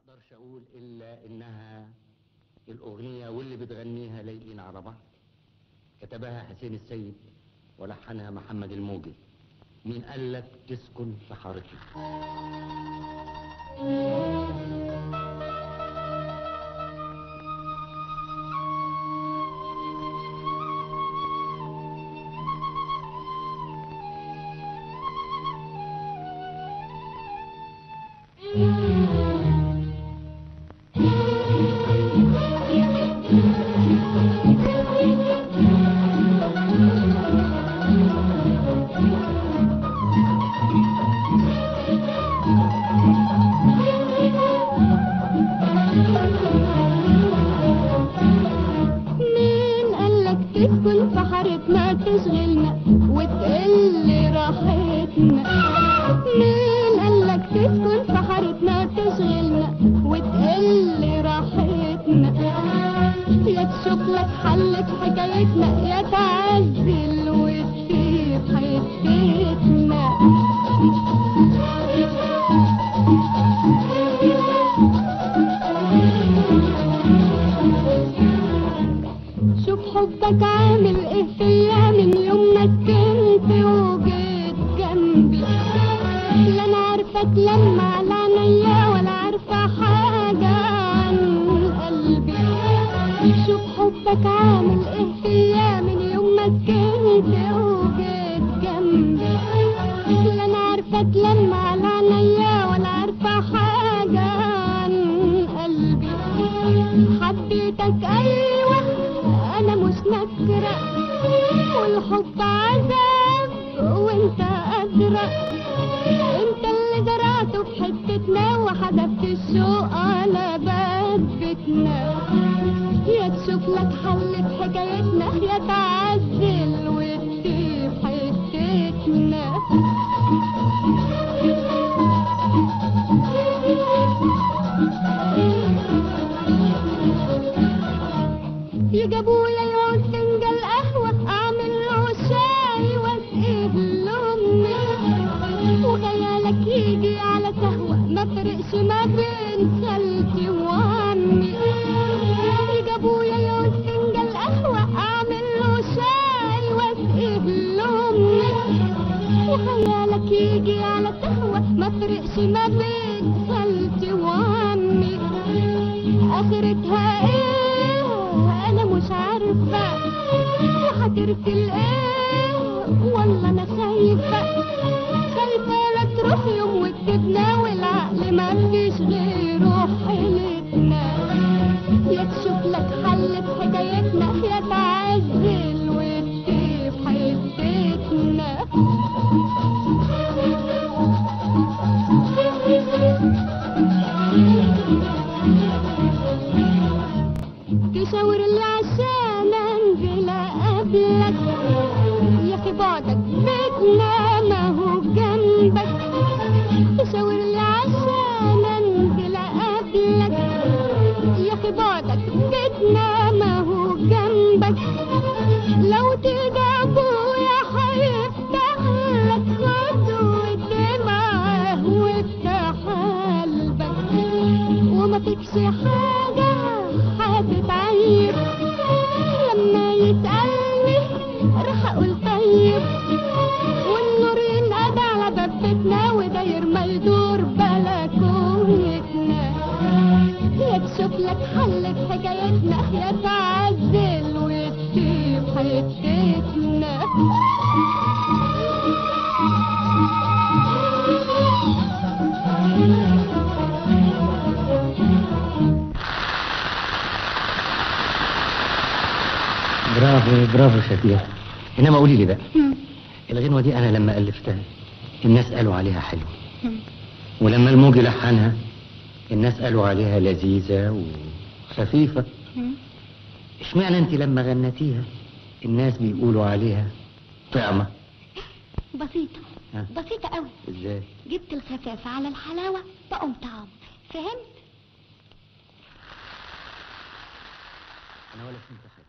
اقدرش اقول الا انها الاغنيه واللي بتغنيها لايقين على بعض كتبها حسين السيد ولحنها محمد الموجي مين قال لك تسكن في حارتنا مين قالك تسكن في حارتنا تشغلنا وتقل راحتنا مين قالك تسكن في حارتنا تشغلنا وتقل راحتنا يا تشوف لك حل في حكايتنا يا تعزل وتسيب حتتنا شوف حبك عامل ايه فيا من يوم ما كنت وجيت جنبي لا انا عارفك لما على عينيا ولا عارفه حاجه عن قلبي شوف حبك عامل ايه فيا من يوم ما كنت وجيت جنبي لا انا عارفك لما على عينيا ولا عارفه حاجه عن قلبي حبيتك ايوه انا مش نكره والحب عذاب وانت ازرق انت اللي زرعته في حتتنا وحدفت الشوق على باب بيتنا يا تشوف لك حل في حكايتنا يا تعزل وتسيب حتتنا يجابوا لي يقعد فنجان قهوة أعمل له شاي وأسقيه لأمي وخيالك يجي على سهوة ما فرقش ما بين خالتي وعمي يجابوا لي يقعد فنجان قهوة أعمل له شاي وأسقيه لأمي وخيالك يجي على سهوة ما فرقش ما بين خالتي وعمي اخرتها ايه انا مش عارفه وهترسل ايه والله انا خايفه خايفه لا تروح يوم وتسيبنا والعقل ما فيش غيره حيلتنا يا تشوف لك حل في حكايتنا يا تعزل وتسيب حتتنا تشاور اللي عشان انزل اقابلك يا اخي بعدك بيتنا ما هو جنبك تشاور اللي عشان انزل اقابلك يا اخي بعدك بيتنا ما هو جنبك لو تيجي ابويا هيفتح لك خطوة معاه وافتح قلبك وما فيكش حاجة هتتعيب لما يسألني راح اقول طيب والنور ينقضى على باب بيتنا وداير ما يدور بلكونتنا يا تشوف لك حل في حكايتنا يا تعزل وتسيب حتتنا برافو برافو شفيع انما قولي لي بقى الغنوه دي انا لما الفتها الناس قالوا عليها حلو ولما الموجي لحنها الناس قالوا عليها لذيذه وخفيفه اشمعنى انت لما غنتيها الناس بيقولوا عليها طعمه بسيطة ها. بسيطة قوي ازاي جبت الخفافة على الحلاوة بقوم طعم فهمت؟ انا ولا فهمت حاجه